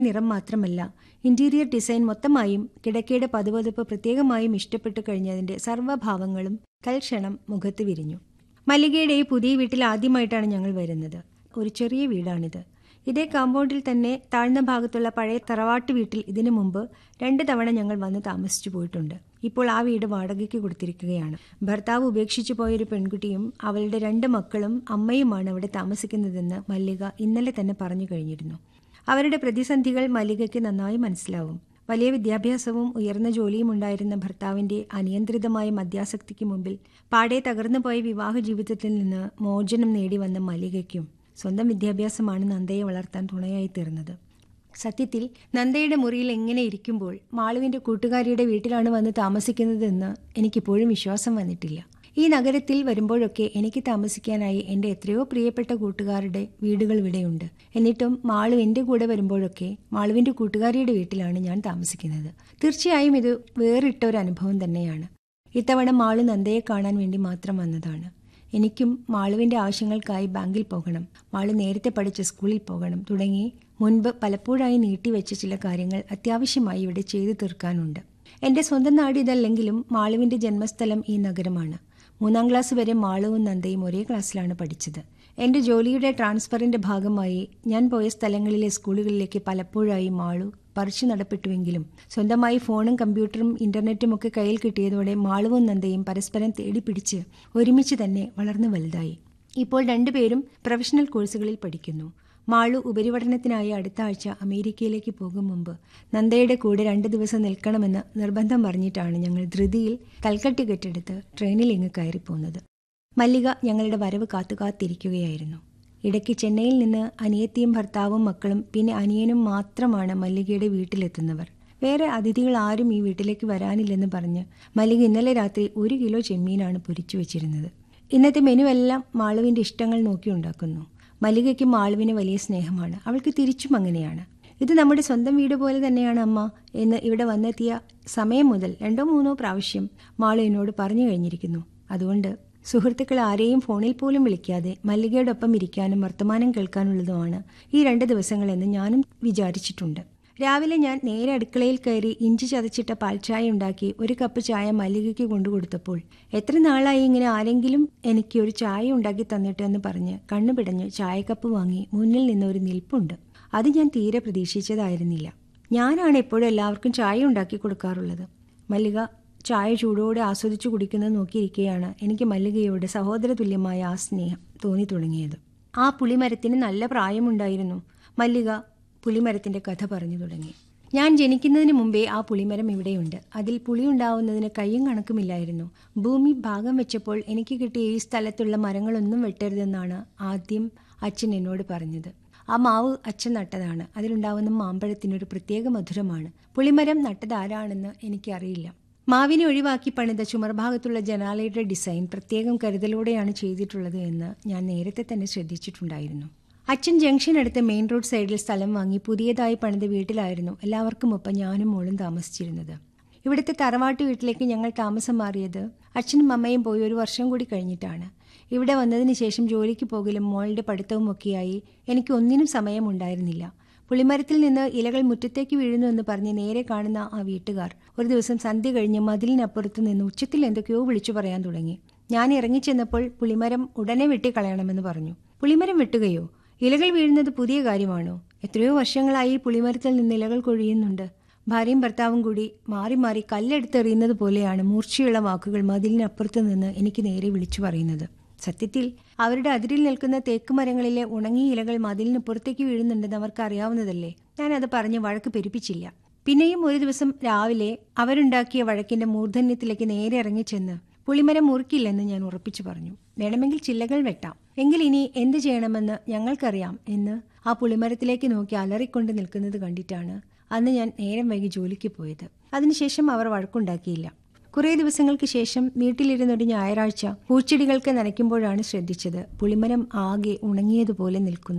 നിറം മാത്രമല്ല interior design മൊത്തമായും കിടക്കയുടെ പതുപതുപ്പ് പ്രത്യേകമായും ഇഷ്ടപ്പെട്ടു കഴിഞ്ഞതിന്റെ സർവ്വഭാവങ്ങളും തൽക്ഷണം മുഖത്ത് വിരിഞ്ഞു മല്ലികയുടെ ഈ പുതിയ വീട്ടിൽ ആദ്യമായിട്ടാണ് ഞങ്ങൾ വരുന്നത് ഒരു ചെറിയ വീടാണിത് ഇതേ കോമ്പൗണ്ടിൽ തന്നെ താഴ്ന്ന ഭാഗത്തുള്ള പഴയ തറവാട്ട് വീട്ടിൽ ഇതിനു മുമ്പ് രണ്ട് തവണ ഞങ്ങൾ വന്ന് താമസിച്ചു പോയിട്ടുണ്ട് ഇപ്പോൾ ആ വീട് വാടകയ്ക്ക് കൊടുത്തിരിക്കുകയാണ് ഭർത്താവ് ഉപേക്ഷിച്ചു പോയൊരു പെൺകുട്ടിയും അവളുടെ രണ്ട് മക്കളും അമ്മയുമാണ് അവിടെ താമസിക്കുന്നതെന്ന് മല്ലിക ഇന്നലെ തന്നെ പറഞ്ഞു കഴിഞ്ഞിരുന്നു അവരുടെ പ്രതിസന്ധികൾ മല്ലികയ്ക്ക് നന്നായി മനസ്സിലാവും വലിയ വിദ്യാഭ്യാസവും ഉയർന്ന ജോലിയും ഉണ്ടായിരുന്ന ഭർത്താവിന്റെ അനിയന്ത്രിതമായ മദ്യാസക്തിക്ക് മുമ്പിൽ പാടെ തകർന്നുപോയ വിവാഹ ജീവിതത്തിൽ നിന്ന് മോചനം നേടി വന്ന മല്ലികയ്ക്കും സ്വന്തം വിദ്യാഭ്യാസമാണ് നന്ദയെ വളർത്താൻ തുണയായി തീർന്നത് സത്യത്തിൽ നന്ദയുടെ മുറിയിൽ എങ്ങനെ ഇരിക്കുമ്പോൾ മാളുവിന്റെ കൂട്ടുകാരിയുടെ വീട്ടിലാണ് വന്ന് താമസിക്കുന്നതെന്ന് എനിക്കിപ്പോഴും വിശ്വാസം വന്നിട്ടില്ല ഈ നഗരത്തിൽ വരുമ്പോഴൊക്കെ എനിക്ക് താമസിക്കാനായി എൻ്റെ എത്രയോ പ്രിയപ്പെട്ട കൂട്ടുകാരുടെ വീടുകൾ ഇവിടെയുണ്ട് എന്നിട്ടും മാളു എൻ്റെ കൂടെ വരുമ്പോഴൊക്കെ മാളുവിൻ്റെ കൂട്ടുകാരിയുടെ വീട്ടിലാണ് ഞാൻ താമസിക്കുന്നത് തീർച്ചയായും ഇത് വേറിട്ട ഒരു അനുഭവം തന്നെയാണ് ഇത്തവണ മാളു നന്ദയെ കാണാൻ വേണ്ടി മാത്രം വന്നതാണ് എനിക്കും മാളുവിൻ്റെ ആവശ്യങ്ങൾക്കായി ബാങ്കിൽ പോകണം മാളു നേരത്തെ പഠിച്ച സ്കൂളിൽ പോകണം തുടങ്ങി മുൻപ് പലപ്പോഴായി നീട്ടിവെച്ച ചില കാര്യങ്ങൾ അത്യാവശ്യമായി ഇവിടെ ചെയ്തു തീർക്കാനുണ്ട് എൻ്റെ സ്വന്തം നാട് ഇതല്ലെങ്കിലും മാളുവിൻ്റെ ജന്മസ്ഥലം ഈ നഗരമാണ് മൂന്നാം ക്ലാസ് വരെ മാളുവും നന്ദയും ഒരേ ക്ലാസ്സിലാണ് പഠിച്ചത് എൻ്റെ ജോലിയുടെ ട്രാൻസ്ഫറിൻ്റെ ഭാഗമായി ഞാൻ പോയ സ്ഥലങ്ങളിലെ സ്കൂളുകളിലേക്ക് പലപ്പോഴായി മാളു പറിച്ചു നടപ്പെട്ടുവെങ്കിലും സ്വന്തമായി ഫോണും കമ്പ്യൂട്ടറും ഇന്റർനെറ്റും ഒക്കെ കയ്യിൽ കിട്ടിയതോടെ മാളുവും നന്ദയും പരസ്പരം തേടിപ്പിടിച്ച് ഒരുമിച്ച് തന്നെ വളർന്നു വലുതായി ഇപ്പോൾ രണ്ടുപേരും പ്രൊഫഷണൽ കോഴ്സുകളിൽ പഠിക്കുന്നു മാളു ഉപരിപഠനത്തിനായി അടുത്ത ആഴ്ച അമേരിക്കയിലേക്ക് പോകും മുമ്പ് നന്ദയുടെ കൂടെ രണ്ട് ദിവസം നിൽക്കണമെന്ന് നിർബന്ധം പറഞ്ഞിട്ടാണ് ഞങ്ങൾ ധൃതിയിൽ കൽക്കട്ട ടിക്കറ്റ് എടുത്ത് ട്രെയിനിൽ ഇങ്ങ് കയറിപ്പോകുന്നത് മല്ലിക ഞങ്ങളുടെ വരവ് കാത്തു കാത്തിരിക്കുകയായിരുന്നു ഇടയ്ക്ക് ചെന്നൈയിൽ നിന്ന് അനിയത്തിയും ഭർത്താവും മക്കളും പിന്നെ അനിയനും മാത്രമാണ് മല്ലികയുടെ വീട്ടിലെത്തുന്നവർ വേറെ അതിഥികൾ ആരും ഈ വീട്ടിലേക്ക് വരാനില്ലെന്ന് പറഞ്ഞ് മല്ലിക ഇന്നലെ രാത്രി ഒരു കിലോ ചെമ്മീനാണ് പൊരിച്ചു വെച്ചിരുന്നത് ഇന്നത്തെ മെനു എല്ലാം മാളുവിന്റെ ഇഷ്ടങ്ങൾ നോക്കി ഉണ്ടാക്കുന്നു മല്ലികയ്ക്ക് മാളുവിന് വലിയ സ്നേഹമാണ് അവൾക്ക് തിരിച്ചും അങ്ങനെയാണ് ഇത് നമ്മുടെ സ്വന്തം വീട് പോലെ തന്നെയാണ് അമ്മ എന്ന് ഇവിടെ വന്നെത്തിയ സമയം മുതൽ രണ്ടോ മൂന്നോ പ്രാവശ്യം മാളു എന്നോട് പറഞ്ഞു കഴിഞ്ഞിരിക്കുന്നു അതുകൊണ്ട് സുഹൃത്തുക്കൾ ആരെയും ഫോണിൽ പോലും വിളിക്കാതെ മല്ലികയോടൊപ്പം ഇരിക്കാനും വർത്തമാനം കേൾക്കാനുള്ളതുമാണ് ഈ രണ്ട് ദിവസങ്ങളെന്ന് ഞാനും വിചാരിച്ചിട്ടുണ്ട് രാവിലെ ഞാൻ നേരെ അടുക്കളയിൽ കയറി ഇഞ്ചി ചതച്ചിട്ട പാൽച്ചായ ഉണ്ടാക്കി ഒരു കപ്പ് ചായ മല്ലികയ്ക്ക് കൊണ്ടുകൊടുത്തപ്പോൾ എത്ര നാളായി ഇങ്ങനെ ആരെങ്കിലും എനിക്ക് ഒരു ചായ ഉണ്ടാക്കി തന്നിട്ട് എന്ന് പറഞ്ഞ് കണ്ണുപിടഞ്ഞ് ചായക്കപ്പ് വാങ്ങി മുന്നിൽ നിന്ന് ഒരു നിൽപ്പുണ്ട് അത് ഞാൻ തീരെ പ്രതീക്ഷിച്ചതായിരുന്നില്ല ഞാനാണ് എപ്പോഴും എല്ലാവർക്കും ചായ ഉണ്ടാക്കി കൊടുക്കാറുള്ളത് മല്ലിക ചായ ചൂടോടെ ആസ്വദിച്ചു കുടിക്കുന്നത് നോക്കിയിരിക്കെയാണ് എനിക്ക് മല്ലികയോട് സഹോദര തുല്യമായ ആ സ്നേഹം തോന്നി തുടങ്ങിയത് ആ പുളിമരത്തിന് നല്ല പ്രായമുണ്ടായിരുന്നു മല്ലിക പുളിമരത്തിന്റെ കഥ പറഞ്ഞു തുടങ്ങി ഞാൻ ജനിക്കുന്നതിന് മുമ്പേ ആ പുളിമരം ഇവിടെയുണ്ട് അതിൽ പുളി ഉണ്ടാവുന്നതിന് കയ്യും കണക്കുമില്ലായിരുന്നു ഭൂമി ഭാഗം വെച്ചപ്പോൾ എനിക്ക് കിട്ടിയ ഈ സ്ഥലത്തുള്ള മരങ്ങളൊന്നും വെട്ടരുതെന്നാണ് ആദ്യം അച്ഛൻ എന്നോട് പറഞ്ഞത് ആ മാവ് അച്ഛൻ നട്ടതാണ് അതിലുണ്ടാവുന്ന മാമ്പഴത്തിനൊരു പ്രത്യേക മധുരമാണ് പുളിമരം നട്ടത് ആരാണെന്ന് എനിക്കറിയില്ല മാവിനെ ഒഴിവാക്കി പണിത ചുമർഭാഗത്തുള്ള ജനാലയുടെ ഡിസൈൻ പ്രത്യേകം കരുതലോടെയാണ് ചെയ്തിട്ടുള്ളത് എന്ന് ഞാൻ നേരത്തെ തന്നെ ശ്രദ്ധിച്ചിട്ടുണ്ടായിരുന്നു അച്ഛൻ ജംഗ്ഷൻ അടുത്ത് മെയിൻ റോഡ് സൈഡിൽ സ്ഥലം വാങ്ങി പുതിയതായി പണിത വീട്ടിലായിരുന്നു എല്ലാവർക്കും ഒപ്പം ഞാനും മോളും താമസിച്ചിരുന്നത് ഇവിടുത്തെ തറവാട്ട് വീട്ടിലേക്ക് ഞങ്ങൾ താമസം മാറിയത് അച്ഛനും അമ്മയും പോയി ഒരു വർഷം കൂടി കഴിഞ്ഞിട്ടാണ് ഇവിടെ വന്നതിന് ശേഷം ജോലിക്ക് പോകലും മോളുടെ പഠിത്തവും ഒക്കെയായി എനിക്ക് ഒന്നിനും സമയമുണ്ടായിരുന്നില്ല പുളിമരത്തിൽ നിന്ന് ഇലകൾ മുറ്റത്തേക്ക് വീഴുന്നു എന്ന് പറഞ്ഞ് നേരെ കാണുന്ന ആ വീട്ടുകാർ ഒരു ദിവസം സന്ധ്യ കഴിഞ്ഞ് മതിലിനപ്പുറത്ത് നിന്ന് ഉച്ചത്തിൽ എന്തൊക്കെയോ വിളിച്ചു പറയാൻ തുടങ്ങി ഞാൻ ഇറങ്ങിച്ചെന്നപ്പോൾ പുളിമരം ഉടനെ വെട്ടിക്കളയണമെന്ന് പറഞ്ഞു പുളിമരം വെട്ടുകയോ ഇലകൾ വീഴുന്നത് പുതിയ കാര്യമാണോ എത്രയോ വർഷങ്ങളായി പുളിമരത്തിൽ നിന്ന് ഇലകൾ കൊഴിയുന്നുണ്ട് ഭാര്യയും ഭർത്താവും കൂടി മാറി മാറി കല്ലെടുത്തെറിയുന്നത് പോലെയാണ് മൂർച്ചയുള്ള വാക്കുകൾ മതിലിനപ്പുറത്ത് നിന്ന് എനിക്ക് നേരെ വിളിച്ചു പറയുന്നത് സത്യത്തിൽ അവരുടെ അതിരിൽ നിൽക്കുന്ന തേക്ക് മരങ്ങളിലെ ഉണങ്ങിയ ഇലകൾ മതിലിന് പുറത്തേക്ക് വീഴുന്നുണ്ടെന്ന് അവർക്ക് അറിയാവുന്നതല്ലേ ഞാനത് പറഞ്ഞ് വഴക്ക് പെരുപ്പിച്ചില്ല പിന്നെയും ഒരു ദിവസം രാവിലെ അവരുണ്ടാക്കിയ വഴക്കിന്റെ മൂർധന്യത്തിലേക്ക് നേരെ ഇറങ്ങിച്ചെന്ന് പുളിമരം മുറിക്കില്ലെന്ന് ഞാൻ ഉറപ്പിച്ചു പറഞ്ഞു വേണമെങ്കിൽ ചില്ലകൾ വെട്ടാം എങ്കിൽ ഇനി എന്ത് ചെയ്യണമെന്ന് ഞങ്ങൾക്കറിയാം എന്ന് ആ പുളിമരത്തിലേക്ക് നോക്കി അലറിക്കൊണ്ട് നിൽക്കുന്നത് കണ്ടിട്ടാണ് അന്ന് ഞാൻ നേരം വൈകി ജോലിക്ക് പോയത് അതിനുശേഷം അവർ വഴക്കുണ്ടാക്കിയില്ല കുറേ ദിവസങ്ങൾക്ക് ശേഷം വീട്ടിലിരുന്നൊരു ഞായറാഴ്ച പൂച്ചെടികൾക്ക് നനയ്ക്കുമ്പോഴാണ് ശ്രദ്ധിച്ചത് പുളിമരം ആകെ ഉണങ്ങിയതുപോലെ നിൽക്കുന്നു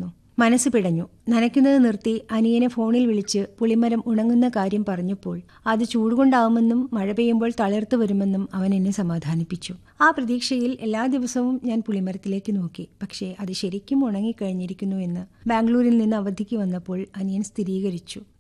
മനസ്സ് പിടഞ്ഞു നനയ്ക്കുന്നത് നിർത്തി അനിയനെ ഫോണിൽ വിളിച്ച് പുളിമരം ഉണങ്ങുന്ന കാര്യം പറഞ്ഞപ്പോൾ അത് ചൂടുകൊണ്ടാവുമെന്നും മഴ പെയ്യുമ്പോൾ തളിർത്തു വരുമെന്നും അവൻ എന്നെ സമാധാനിപ്പിച്ചു ആ പ്രതീക്ഷയിൽ എല്ലാ ദിവസവും ഞാൻ പുളിമരത്തിലേക്ക് നോക്കി പക്ഷേ അത് ശരിക്കും ഉണങ്ങിക്കഴിഞ്ഞിരിക്കുന്നു എന്ന് ബാംഗ്ലൂരിൽ നിന്ന് അവധിക്ക് വന്നപ്പോൾ അനിയൻ സ്ഥിരീകരിച്ചു